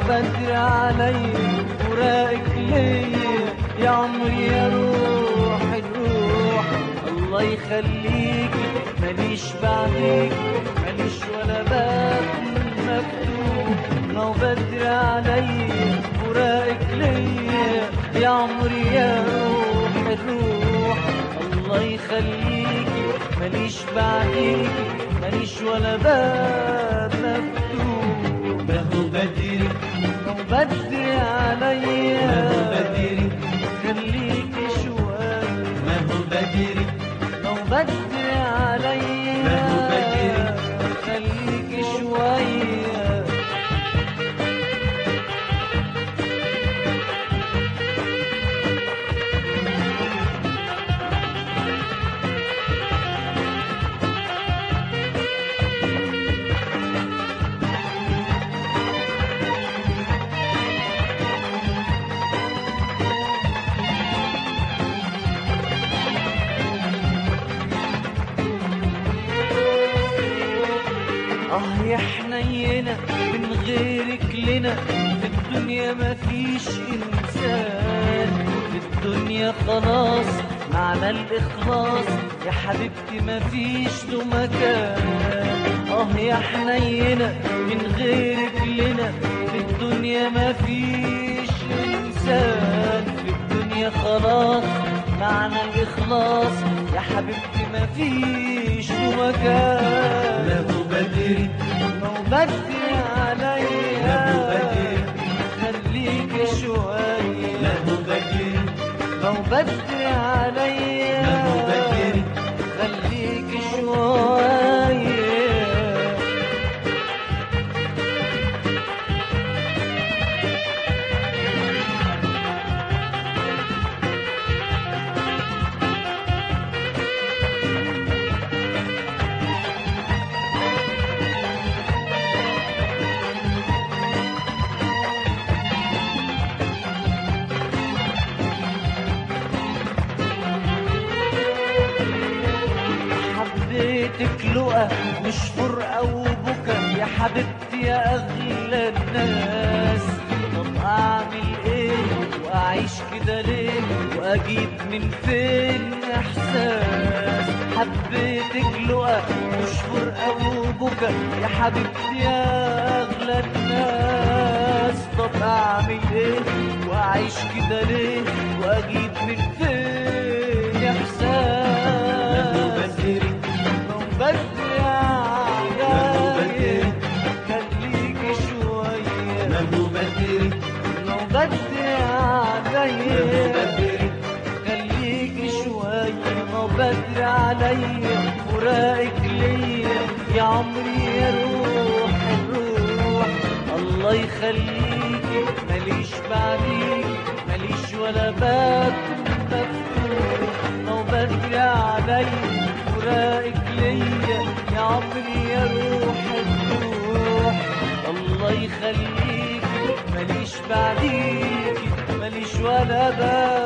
بدري علي وراقك ليا يا عمري يا روح الروح الله يخليكي ماليش بعديك ماليش ولا باب مفتوح لو بدري علي وراقك ليا يا عمري يا روح الروح الله يخليكي ماليش بعديكي ماليش ولا باب مفتوح ما هو بدري لو بدري عليا ما هو بدري خليكي شوية ما هو بدري لو بدري عليا ما هو بدري. خليكي شوية اه يا حنينة من غيرك لنا في الدنيا مفيش انسان في الدنيا خلاص معنى الاخلاص يا حبيبتي مفيش له مكان اه يا حنينة من غيرك لنا في الدنيا مفيش انسان في الدنيا خلاص معنى الاخلاص يا حبيبتي مفيش له مكان ما هو بدري لو بدري عليا ما هو بدري. خليك شوية ما هو بدري لو بدري عليا ما هو بدري. خليك شوية حبيتك لقى مش فرقة وبكا يا حبيبتي يا أغلى الناس طب أعمل إيه وأعيش كده ليه وأجيب من فين إحساس حبيتك لقى مش فرقة وبكا يا حبيبتي يا أغلى الناس طب أعمل إيه وأعيش كده ليه وأجيب من فين إحساس ما هو بدري لو بدري عليا خليكي شوية ما هو بدري لو بدري ما هو عليا بدري خليكي شوية لو بدري عليا وراقك ليا يا عمري يا روح الروح الله يخليكي ماليش بعديكي ماليش ولا باب مفتوح لو بدري عليا وراقك ليا يا عمري يا روح الروح الله يخليكي ماليش بعديكي ماليش ولا باب